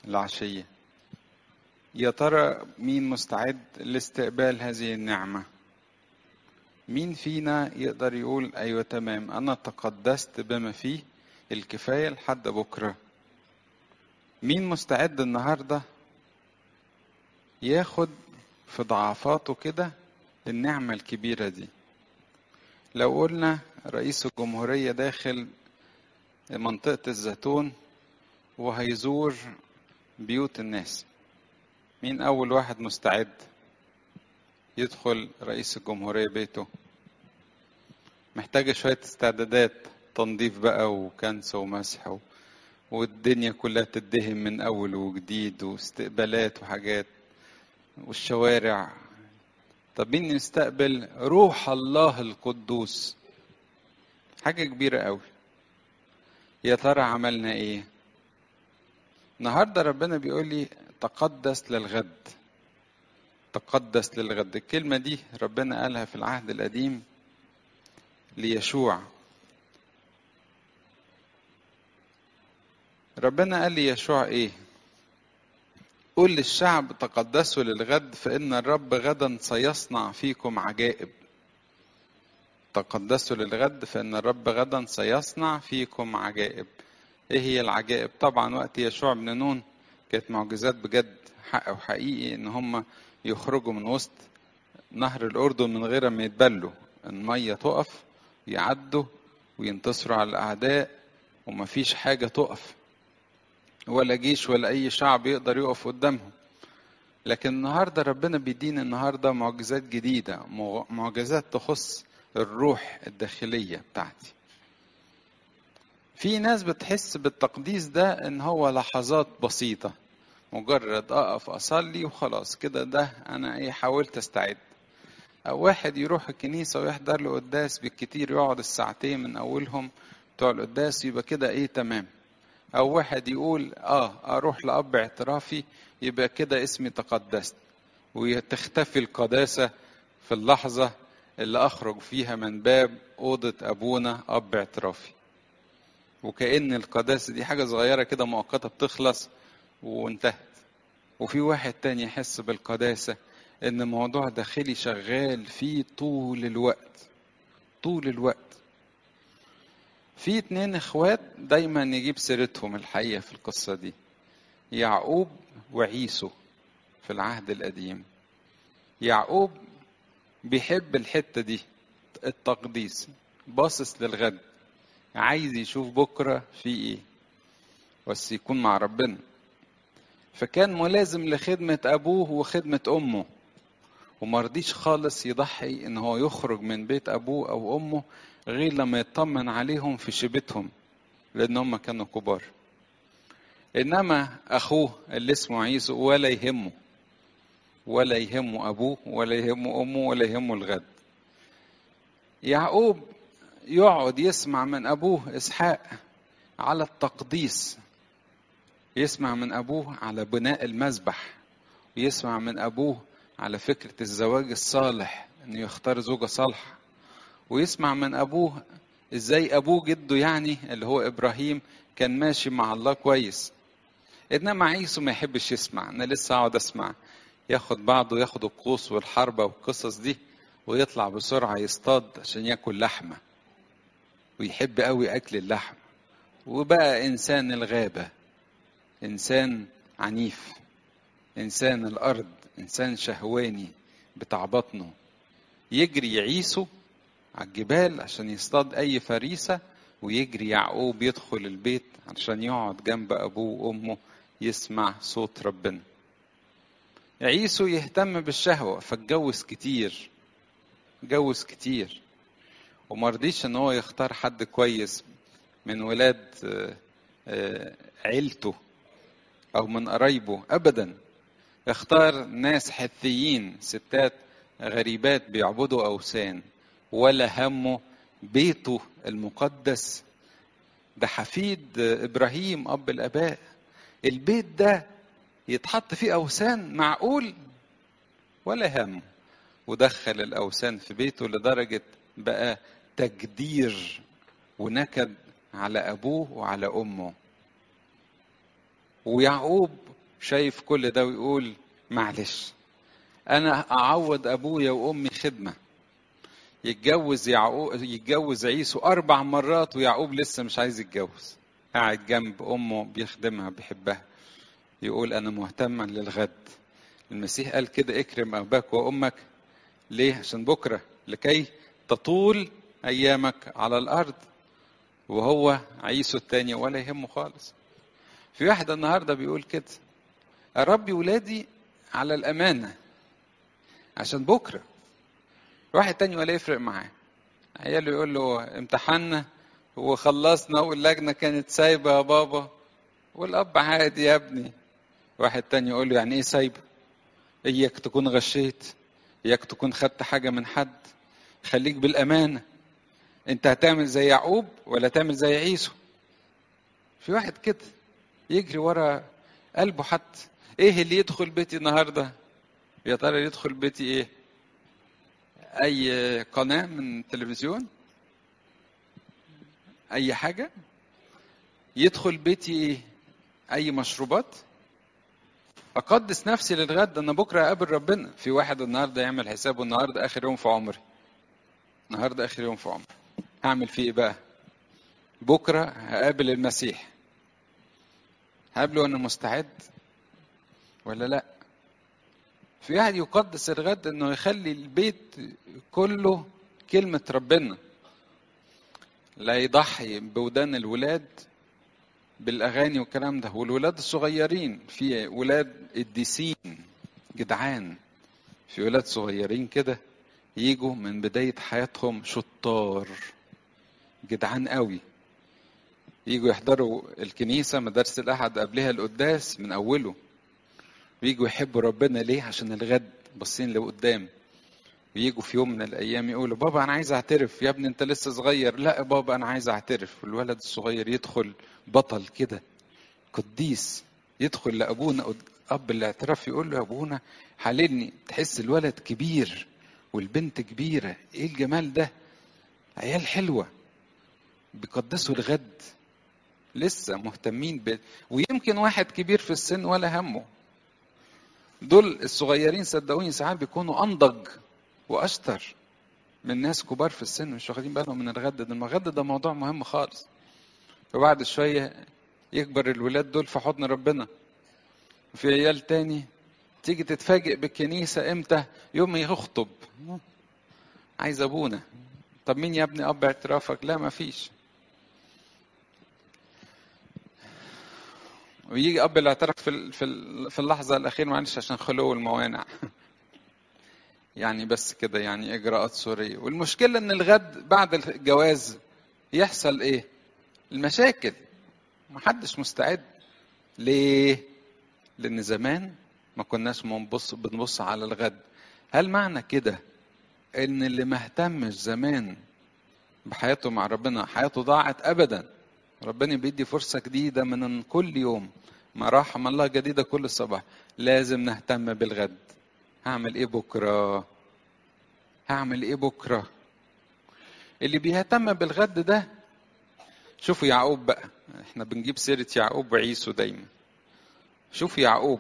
العشية يا ترى مين مستعد لاستقبال هذه النعمة مين فينا يقدر يقول أيوة تمام أنا تقدست بما فيه الكفاية لحد بكرة مين مستعد النهاردة ياخد في ضعفاته كده النعمة الكبيرة دي لو قلنا رئيس الجمهورية داخل منطقة الزيتون وهيزور بيوت الناس مين أول واحد مستعد يدخل رئيس الجمهورية بيته محتاجة شوية استعدادات تنظيف بقى وكنس ومسح و... والدنيا كلها تدهن من أول وجديد واستقبالات وحاجات والشوارع طب مين نستقبل روح الله القدوس حاجة كبيرة قوي يا ترى عملنا ايه النهارده ربنا بيقول لي تقدس للغد تقدس للغد الكلمة دي ربنا قالها في العهد القديم ليشوع ربنا قال لي يشوع ايه قل للشعب تقدسوا للغد فإن الرب غدا سيصنع فيكم عجائب تقدسوا للغد فإن الرب غدا سيصنع فيكم عجائب ايه هي العجائب طبعا وقت يشوع بن نون كانت معجزات بجد حق وحقيقي ان هم يخرجوا من وسط نهر الاردن من غير ما يتبلوا الميه تقف يعدوا وينتصروا على الاعداء ومفيش حاجه تقف ولا جيش ولا اي شعب يقدر يقف قدامهم لكن النهارده ربنا بيدينا النهارده معجزات جديده معجزات تخص الروح الداخليه بتاعتي في ناس بتحس بالتقديس ده ان هو لحظات بسيطة مجرد اقف اصلي وخلاص كده ده انا ايه حاولت استعد او واحد يروح الكنيسة ويحضر له قداس بالكتير يقعد الساعتين من اولهم بتوع القداس يبقى كده ايه تمام او واحد يقول اه اروح لاب اعترافي يبقى كده اسمي تقدست وتختفي القداسة في اللحظة اللي اخرج فيها من باب اوضة ابونا اب اعترافي وكأن القداسة دي حاجة صغيرة كده مؤقتة بتخلص وانتهت وفي واحد تاني يحس بالقداسة ان موضوع داخلي شغال فيه طول الوقت طول الوقت في اتنين اخوات دايما نجيب سيرتهم الحقيقة في القصة دي يعقوب وعيسو في العهد القديم يعقوب بيحب الحتة دي التقديس باصص للغد عايز يشوف بكرة في ايه بس يكون مع ربنا فكان ملازم لخدمة أبوه وخدمة أمه ومرضيش خالص يضحي إن هو يخرج من بيت أبوه أو أمه غير لما يطمن عليهم في شبتهم لأن هم كانوا كبار إنما أخوه اللي اسمه عيسو ولا يهمه ولا يهمه أبوه ولا يهمه أمه ولا يهمه الغد يعقوب يقعد يسمع من أبوه إسحاق على التقديس يسمع من أبوه على بناء المذبح ويسمع من أبوه على فكرة الزواج الصالح إنه يختار زوجة صالحة ويسمع من أبوه إزاي أبوه جده يعني اللي هو إبراهيم كان ماشي مع الله كويس إنما عيسو ما يحبش يسمع أنا لسه أقعد أسمع ياخد بعضه ياخد القوس والحربة والقصص دي ويطلع بسرعة يصطاد عشان ياكل لحمة ويحب قوي أكل اللحم وبقى إنسان الغابة إنسان عنيف إنسان الأرض إنسان شهواني بتاع بطنه يجري يعيسو على الجبال عشان يصطاد أي فريسة ويجري يعقوب يدخل البيت عشان يقعد جنب أبوه وأمه يسمع صوت ربنا عيسو يهتم بالشهوة فاتجوز كتير اتجوز كتير ومرضيش ان هو يختار حد كويس من ولاد عيلته او من قرايبه ابدا اختار ناس حثيين ستات غريبات بيعبدوا اوثان ولا همه بيته المقدس ده حفيد ابراهيم اب الاباء البيت ده يتحط فيه اوثان معقول ولا هم ودخل الاوثان في بيته لدرجه بقى تجدير ونكد على ابوه وعلى امه ويعقوب شايف كل ده ويقول معلش انا اعوض ابويا وامي خدمه يتجوز يعقوب يتجوز عيسو اربع مرات ويعقوب لسه مش عايز يتجوز قاعد جنب امه بيخدمها بيحبها يقول انا مهتما للغد المسيح قال كده اكرم اباك وامك ليه عشان بكره لكي تطول ايامك على الارض وهو عيسو التاني ولا يهمه خالص في واحد النهارده بيقول كده اربي ولادي على الامانه عشان بكره واحد تاني ولا يفرق معاه عياله يقول له امتحنا وخلصنا واللجنه كانت سايبه يا بابا والاب عادي يا ابني واحد تاني يقول له يعني ايه سايبه اياك تكون غشيت اياك تكون خدت حاجه من حد خليك بالامانه انت هتعمل زي يعقوب ولا تعمل زي عيسو في واحد كده يجري ورا قلبه حتى ايه اللي يدخل بيتي النهارده يا ترى يدخل بيتي ايه اي قناه من التلفزيون اي حاجه يدخل بيتي ايه اي مشروبات اقدس نفسي للغد انا بكره اقابل ربنا في واحد النهارده يعمل حسابه النهارده اخر يوم في عمري النهارده اخر يوم في عمري هعمل فيه ايه بقى بكره هقابل المسيح هقابله وانا مستعد ولا لا في واحد يقدس الغد انه يخلي البيت كله كلمة ربنا لا يضحي بودان الولاد بالاغاني والكلام ده والولاد الصغيرين في ولاد قديسين جدعان في ولاد صغيرين كده يجوا من بداية حياتهم شطار جدعان قوي يجوا يحضروا الكنيسة مدارس الأحد قبلها القداس من أوله ويجوا يحبوا ربنا ليه عشان الغد باصين لقدام ويجوا في يوم من الايام يقولوا بابا انا عايز اعترف يا ابني انت لسه صغير لا بابا انا عايز اعترف والولد الصغير يدخل بطل كده قديس يدخل لابونا اب الاعتراف يقول له يا ابونا حللني تحس الولد كبير والبنت كبيره ايه الجمال ده عيال حلوه بيقدسوا الغد لسه مهتمين ب... ويمكن واحد كبير في السن ولا همه دول الصغيرين صدقوني ساعات بيكونوا انضج واشطر من ناس كبار في السن مش واخدين بالهم من الغد ده الغد ده موضوع مهم خالص وبعد شويه يكبر الولاد دول في حضن ربنا وفي عيال تاني تيجي تتفاجئ بالكنيسه امتى يوم ما يخطب عايز ابونا طب مين يا ابني اب اعترافك لا ما فيش ويجي اب الاعتراف في في في اللحظه الاخيره معلش عشان خلو الموانع يعني بس كده يعني اجراءات سوريه والمشكله ان الغد بعد الجواز يحصل ايه المشاكل محدش مستعد ليه لان زمان ما كناش بنبص بنبص على الغد هل معنى كده ان اللي ما اهتمش زمان بحياته مع ربنا حياته ضاعت ابدا ربنا بيدي فرصة جديدة من كل يوم مراحم الله جديدة كل صباح لازم نهتم بالغد هعمل ايه بكرة هعمل ايه بكرة اللي بيهتم بالغد ده شوفوا يعقوب بقى احنا بنجيب سيرة يعقوب وعيسو دايما شوفوا يعقوب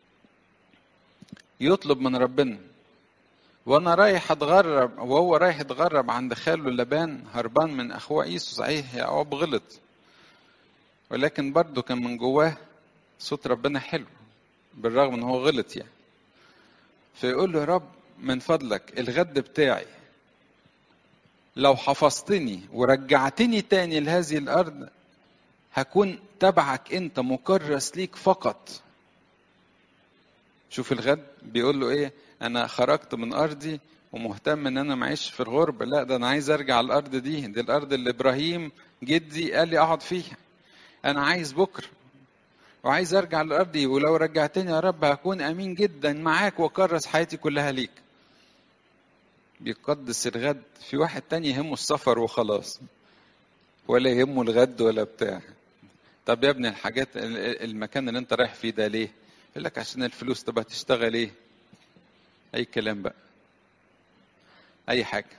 يطلب من ربنا وانا رايح اتغرب وهو رايح يتغرب عند خاله لبان هربان من اخوه عيسو صحيح يعقوب غلط ولكن برضه كان من جواه صوت ربنا حلو بالرغم ان هو غلط يعني فيقول له يا رب من فضلك الغد بتاعي لو حفظتني ورجعتني تاني لهذه الارض هكون تبعك انت مكرس ليك فقط شوف الغد بيقول له ايه انا خرجت من ارضي ومهتم ان انا معيش في الغرب لا ده انا عايز ارجع الارض دي دي الارض اللي ابراهيم جدي قال لي اقعد فيها انا عايز بكره وعايز ارجع للارض دي ولو رجعتني يا رب هكون امين جدا معاك واكرس حياتي كلها ليك بيقدس الغد في واحد تاني يهمه السفر وخلاص ولا يهمه الغد ولا بتاع طب يا ابني الحاجات المكان اللي انت رايح فيه ده ليه يقول لك عشان الفلوس تبقى تشتغل ايه اي كلام بقى اي حاجه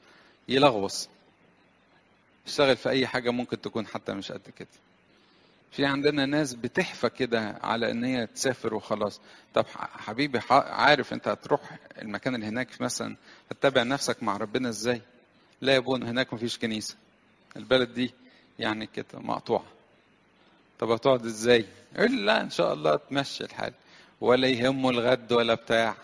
يلغوص اشتغل في اي حاجه ممكن تكون حتى مش قد كده في عندنا ناس بتحفى كده على ان هي تسافر وخلاص طب حبيبي عارف انت هتروح المكان اللي هناك مثلا هتتابع نفسك مع ربنا ازاي لا يا ابونا هناك مفيش كنيسه البلد دي يعني كده مقطوعه طب هتقعد ازاي يقول لا ان شاء الله تمشي الحال ولا يهمه الغد ولا بتاع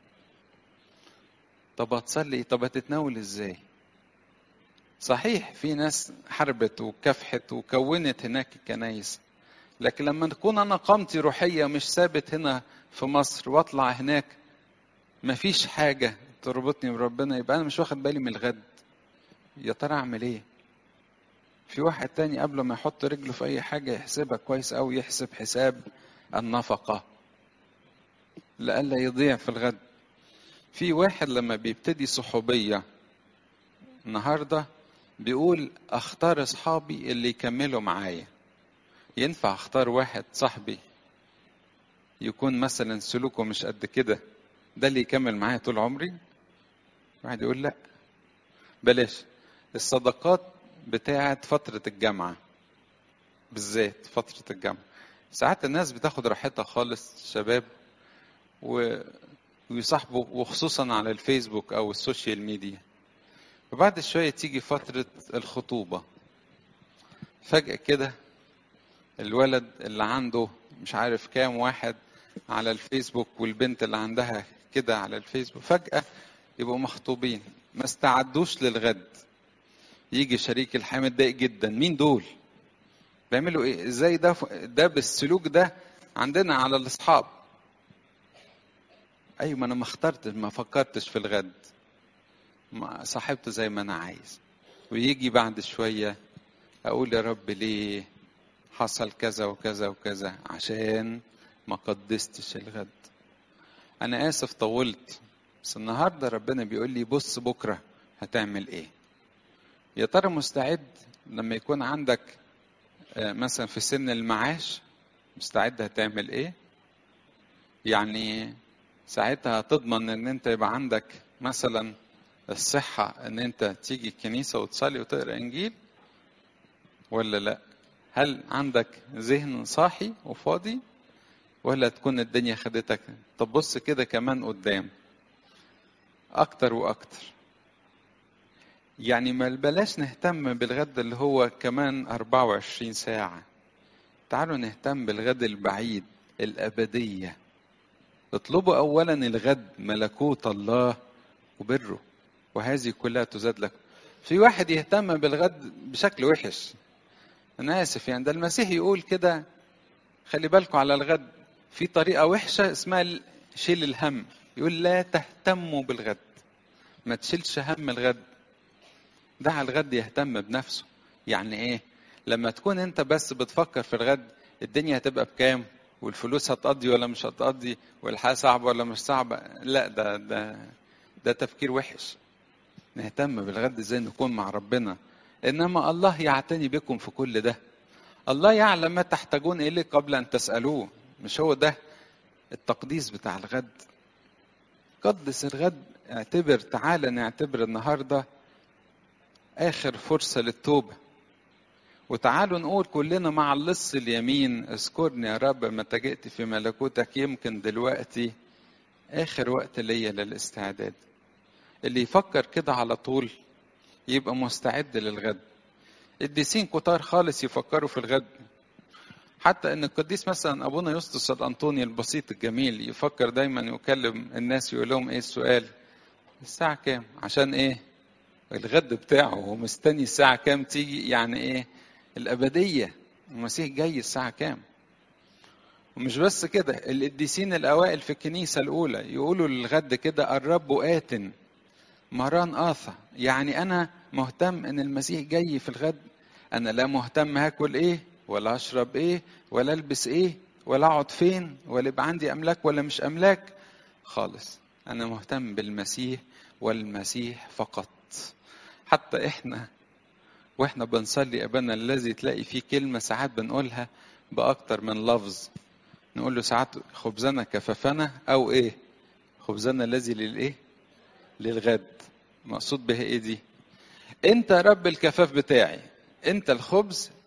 طب هتصلي طب هتتناول ازاي صحيح في ناس حربت وكافحت وكونت هناك الكنايس لكن لما تكون انا قامتي روحيه مش ثابت هنا في مصر واطلع هناك مفيش حاجه تربطني بربنا يبقى انا مش واخد بالي من الغد يا ترى اعمل ايه في واحد تاني قبل ما يحط رجله في اي حاجه يحسبها كويس أوي يحسب حساب النفقه لئلا يضيع في الغد في واحد لما بيبتدي صحوبيه النهارده بيقول اختار اصحابي اللي يكملوا معايا ينفع اختار واحد صاحبي يكون مثلا سلوكه مش قد كده ده اللي يكمل معايا طول عمري واحد يقول لا بلاش الصداقات بتاعت فترة الجامعة بالذات فترة الجامعة ساعات الناس بتاخد راحتها خالص شباب و... ويصاحبوا وخصوصا على الفيسبوك او السوشيال ميديا وبعد شوية تيجي فترة الخطوبة فجأة كده الولد اللي عنده مش عارف كام واحد على الفيسبوك والبنت اللي عندها كده على الفيسبوك فجأة يبقوا مخطوبين ما استعدوش للغد يجي شريك الحياة متضايق جدا مين دول بيعملوا ايه ازاي ده ده بالسلوك ده عندنا على الاصحاب ايوه ما انا ما اخترتش ما فكرتش في الغد ما صاحبت زي ما انا عايز ويجي بعد شويه اقول يا رب ليه حصل كذا وكذا وكذا عشان ما قدستش الغد انا اسف طولت بس النهارده ربنا بيقول لي بص بكره هتعمل ايه يا ترى مستعد لما يكون عندك مثلا في سن المعاش مستعد هتعمل ايه يعني ساعتها هتضمن ان انت يبقى عندك مثلا الصحة ان انت تيجي الكنيسة وتصلي وتقرأ انجيل ولا لا هل عندك ذهن صاحي وفاضي ولا تكون الدنيا خدتك طب بص كده كمان قدام اكتر واكتر يعني ما بلاش نهتم بالغد اللي هو كمان 24 ساعة تعالوا نهتم بالغد البعيد الأبدية اطلبوا أولا الغد ملكوت الله وبره وهذه كلها تزاد لكم في واحد يهتم بالغد بشكل وحش أنا آسف يعني ده المسيح يقول كده خلي بالكم على الغد في طريقة وحشة اسمها شيل الهم يقول لا تهتموا بالغد ما تشيلش هم الغد دع الغد يهتم بنفسه يعني ايه لما تكون انت بس بتفكر في الغد الدنيا هتبقى بكام والفلوس هتقضي ولا مش هتقضي والحياه صعبه ولا مش صعبه لا ده ده ده تفكير وحش نهتم بالغد ازاي نكون مع ربنا انما الله يعتني بكم في كل ده الله يعلم ما تحتاجون اليه قبل ان تسالوه مش هو ده التقديس بتاع الغد قدس الغد اعتبر تعالى نعتبر النهارده آخر فرصة للتوبة وتعالوا نقول كلنا مع اللص اليمين اذكرني يا رب متى جئت في ملكوتك يمكن دلوقتي آخر وقت ليا للاستعداد اللي يفكر كده على طول يبقى مستعد للغد الديسين كتار خالص يفكروا في الغد حتى ان القديس مثلا ابونا يسطس الانطوني البسيط الجميل يفكر دايما يكلم الناس يقول لهم ايه السؤال الساعه كام عشان ايه الغد بتاعه هو مستني الساعة كام تيجي يعني ايه الأبدية المسيح جاي الساعة كام ومش بس كده القديسين الأوائل في الكنيسة الأولى يقولوا للغد كده الرب آت مران آثى يعني أنا مهتم إن المسيح جاي في الغد أنا لا مهتم هاكل إيه ولا أشرب إيه ولا ألبس إيه ولا أقعد فين ولا يبقى عندي أملاك ولا مش أملاك خالص أنا مهتم بالمسيح والمسيح فقط حتى احنا واحنا بنصلي ابانا الذي تلاقي فيه كلمه ساعات بنقولها باكتر من لفظ نقول له ساعات خبزنا كففنا او ايه خبزنا الذي للايه للغد مقصود بها ايه دي انت رب الكفاف بتاعي انت الخبز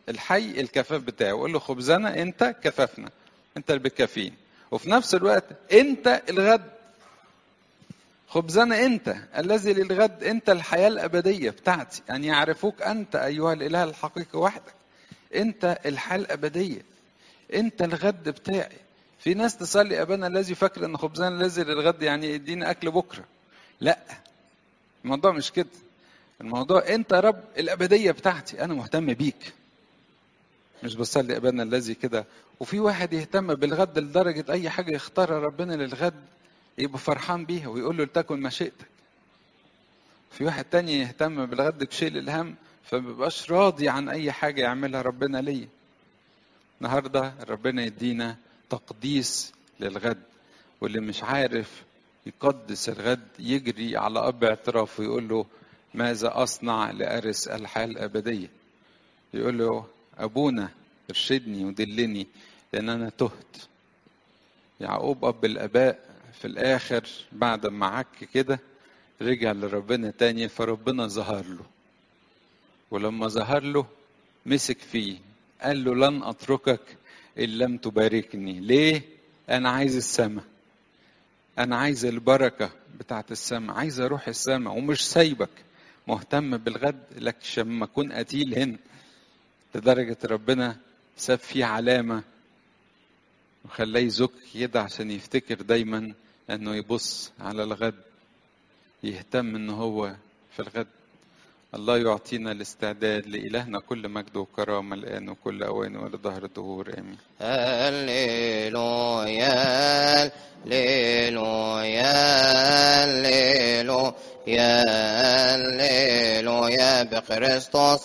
الحي الكفاف بتاعه وقول له خبزنا انت كفافنا انت اللي بتكفيني وفي نفس الوقت انت الغد خبزنا انت الذي للغد انت الحياه الابديه بتاعتي ان يعني يعرفوك انت ايها الاله الحقيقي وحدك انت الحياه الابديه انت الغد بتاعي في ناس تصلي ابانا الذي فاكر ان خبزنا الذي للغد يعني يدينا اكل بكره لا الموضوع مش كده الموضوع انت يا رب الابديه بتاعتي انا مهتم بيك مش بصلي ابانا الذي كده وفي واحد يهتم بالغد لدرجه اي حاجه يختارها ربنا للغد يبقى فرحان بيها ويقول له لتكن مشيئتك في واحد تاني يهتم بالغد بشيء الهم فمبيبقاش راضي عن اي حاجه يعملها ربنا ليا النهارده ربنا يدينا تقديس للغد واللي مش عارف يقدس الغد يجري على اب اعتراف ويقول له ماذا اصنع لارث الحياه الابديه يقول له ابونا ارشدني ودلني لان انا تهت يعقوب اب الاباء في الاخر بعد ما عك كده رجع لربنا تاني فربنا ظهر له ولما ظهر له مسك فيه قال له لن اتركك ان لم تباركني ليه انا عايز السماء انا عايز البركه بتاعت السماء عايز اروح السماء ومش سايبك مهتم بالغد لك لما اكون قتيل هنا لدرجه ربنا ساب فيه علامه وخلاه يزك كده عشان يفتكر دايما انه يبص على الغد يهتم ان هو في الغد الله يعطينا الاستعداد لإلهنا كل مجد وكرامة الآن وكل أوان ولظهر الدهور آمين هللويا هللويا هللويا هللويا بكريستوس